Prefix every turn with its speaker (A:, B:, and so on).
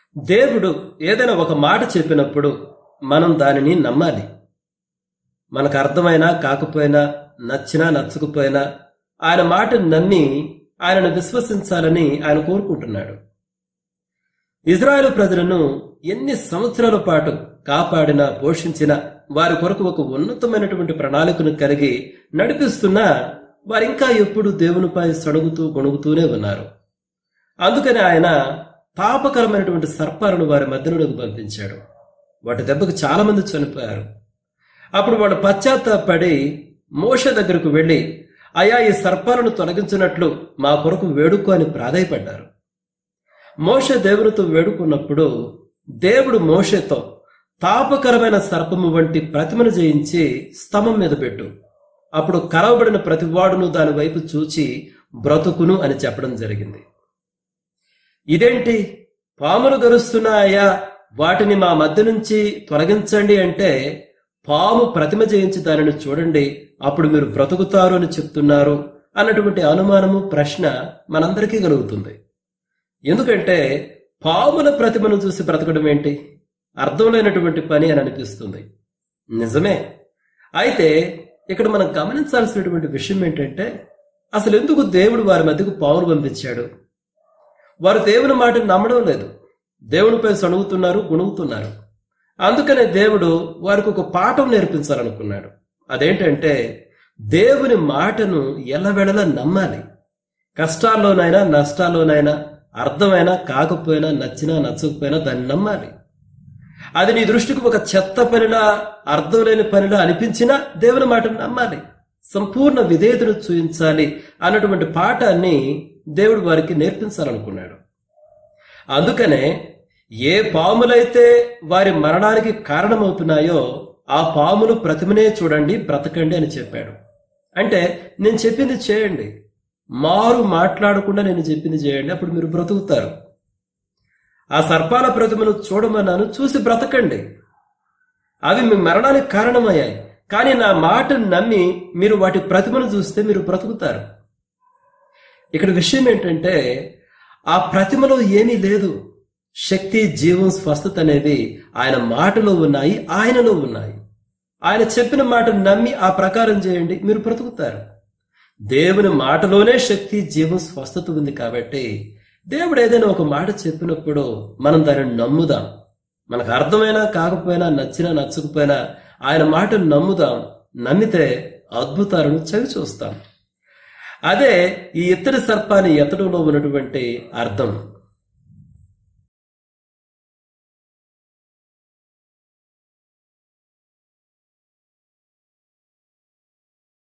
A: దేవుడు ఏదైనా ఒక మాట చెప్పినప్పుడు మనం దానిని నమ్మాలి మనకు అర్థమైనా కాకపోయినా నచ్చినా నచ్చకపోయినా ఆయన మాటను నమ్మి ఆయనను విశ్వసించాలని ఆయన కోరుకుంటున్నాడు ఇజ్రాయెల్ ప్రజలను ఎన్ని సంవత్సరాల పాటు కాపాడిన పోషించిన వారి కొరకు ఒక ఉన్నతమైనటువంటి ప్రణాళికను కలిగి నడిపిస్తున్నా వారింకా ఎప్పుడు దేవునిపై సడుగుతూ గొణుగుతూనే ఉన్నారు అందుకని ఆయన తాపకరమైనటువంటి సర్పాలను వారి మధ్యలోకి పంపించాడు వాటి దెబ్బకు చాలా మంది చనిపోయారు అప్పుడు వాడు పశ్చాత్తాపడి మోష దగ్గరకు వెళ్లి అయా ఈ సర్పాలను తొలగించినట్లు మా కొరకు వేడుకో అని ప్రాధాయపడ్డారు మోష దేవునితో వేడుకున్నప్పుడు దేవుడు మోషతో తాపకరమైన సర్పము వంటి ప్రతిమను జయించి స్తంభం మీద పెట్టు అప్పుడు కరవబడిన ప్రతివాడును దాని వైపు చూచి బ్రతుకును అని చెప్పడం జరిగింది ఇదేంటి పాములు గరుస్తున్నాయా వాటిని మా మధ్య నుంచి తొలగించండి అంటే పాము ప్రతిమ జయించి దానిని చూడండి అప్పుడు మీరు బ్రతుకుతారు అని చెప్తున్నారు అన్నటువంటి అనుమానము ప్రశ్న మనందరికీ కలుగుతుంది ఎందుకంటే పాముల ప్రతిమను చూసి బ్రతకడం ఏంటి అర్థం లేనటువంటి పని అని అనిపిస్తుంది నిజమే అయితే ఇక్కడ మనం గమనించాల్సినటువంటి విషయం ఏంటంటే అసలు ఎందుకు దేవుడు వారి మధ్యకు పావులు పంపించాడు వారు దేవుని మాట నమ్మడం లేదు దేవునిపై సణుగుతున్నారు గుణుగుతున్నారు అందుకనే దేవుడు వారికి ఒక పాఠం నేర్పించాలనుకున్నాడు అదేంటంటే దేవుని మాటను ఎల్లవెడలా నమ్మాలి కష్టాల్లోనైనా నష్టాల్లోనైనా అర్థమైనా కాకపోయినా నచ్చినా నచ్చకపోయినా దాన్ని నమ్మాలి అది నీ దృష్టికి ఒక చెత్త పనిలా అర్థం లేని పనిలా అనిపించినా దేవుని మాటను నమ్మాలి సంపూర్ణ విధేయతను చూపించాలి అన్నటువంటి పాఠాన్ని దేవుడు వారికి నేర్పించాలనుకున్నాడు అందుకనే ఏ పాములైతే వారి మరణానికి కారణమవుతున్నాయో ఆ పాములు ప్రతిమనే చూడండి బ్రతకండి అని చెప్పాడు అంటే నేను చెప్పింది చేయండి మారు మాట్లాడకుండా నేను చెప్పింది చేయండి అప్పుడు మీరు బ్రతుకుతారు ఆ సర్పాల ప్రతిమను చూడమన్నాను చూసి బ్రతకండి అవి మీ మరణానికి కారణమయ్యాయి కానీ నా మాటను నమ్మి మీరు వాటి ప్రతిమను చూస్తే మీరు బ్రతుకుతారు ఇక్కడ విషయం ఏంటంటే ఆ ప్రతిమలో ఏమీ లేదు శక్తి జీవం స్వస్థత అనేవి ఆయన మాటలో ఉన్నాయి ఆయనలో ఉన్నాయి ఆయన చెప్పిన మాట నమ్మి ఆ ప్రకారం చేయండి మీరు బ్రతుకుతారు దేవుని మాటలోనే శక్తి జీవం స్వస్థత ఉంది కాబట్టి దేవుడు ఏదైనా ఒక మాట చెప్పినప్పుడు మనం దానిని నమ్ముదాం మనకు అర్థమైనా కాకపోయినా నచ్చినా నచ్చకపోయినా ఆయన మాటను నమ్ముదాం నమ్మితే అద్భుతాలను చవి చూస్తాం అదే ఈ ఇత్తడి సర్పాన్ని ఎత్తడంలో ఉన్నటువంటి అర్థం